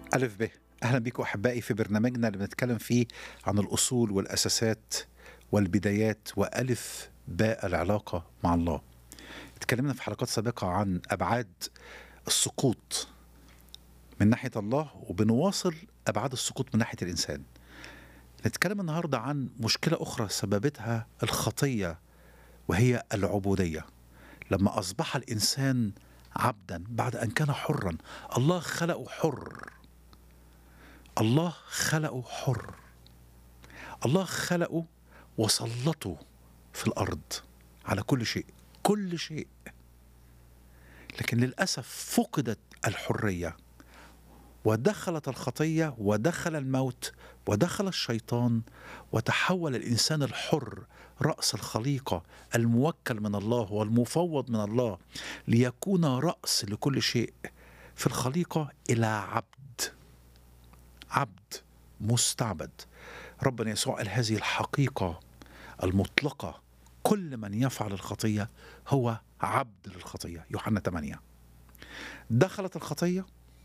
ألف ب أهلا بكم أحبائي في برنامجنا اللي بنتكلم فيه عن الأصول والأساسات والبدايات وألف باء العلاقة مع الله اتكلمنا في حلقات سابقة عن أبعاد السقوط من ناحية الله وبنواصل أبعاد السقوط من ناحية الإنسان نتكلم النهاردة عن مشكلة أخرى سببتها الخطية وهي العبودية لما أصبح الإنسان عبدا بعد أن كان حرا الله خلقه حر الله خلقه حر الله خلقه وسلطه في الأرض على كل شيء كل شيء لكن للأسف فقدت الحرية ودخلت الخطية ودخل الموت ودخل الشيطان وتحول الإنسان الحر رأس الخليقة الموكل من الله والمفوض من الله ليكون رأس لكل شيء في الخليقة إلى عبد عبد مستعبد ربنا يسوع قال هذه الحقيقة المطلقة كل من يفعل الخطية هو عبد للخطية يوحنا 8 دخلت الخطية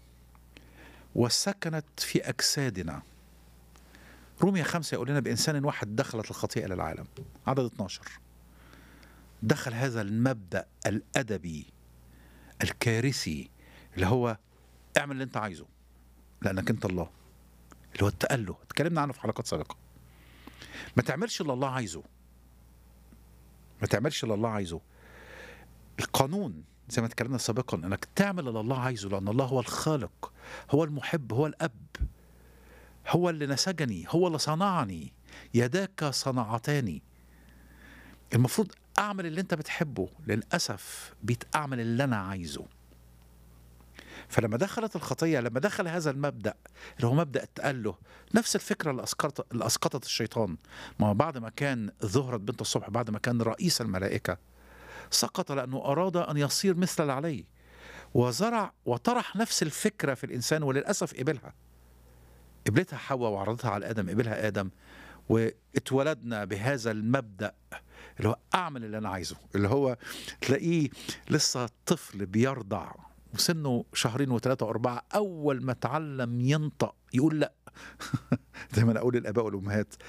وسكنت في أجسادنا رومية خمسة يقول لنا بإنسان واحد دخلت الخطيئة إلى العالم عدد 12 دخل هذا المبدأ الأدبي الكارثي اللي هو اعمل اللي انت عايزه لأنك انت الله اللي هو التأله اتكلمنا عنه في حلقات سابقة ما تعملش اللي الله عايزه ما تعملش اللي الله عايزه القانون زي ما اتكلمنا سابقا انك تعمل اللي الله عايزه لان الله هو الخالق هو المحب هو الاب هو اللي نسجني هو اللي صنعني يداك صنعتاني المفروض اعمل اللي انت بتحبه للاسف بقيت اعمل اللي انا عايزه فلما دخلت الخطيه لما دخل هذا المبدا اللي هو مبدا التاله نفس الفكره اللي اسقطت اللي اسقطت الشيطان ما هو بعد ما كان ظهرت بنت الصبح بعد ما كان رئيس الملائكه سقط لانه اراد ان يصير مثل العلي وزرع وطرح نفس الفكره في الانسان وللاسف قبلها قبلتها حواء وعرضتها على ادم قبلها ادم واتولدنا بهذا المبدا اللي هو اعمل اللي انا عايزه اللي هو تلاقيه لسه طفل بيرضع وسنه شهرين وثلاثة وأربعة أول ما تعلم ينطق يقول لا دايما أقول للآباء والأمهات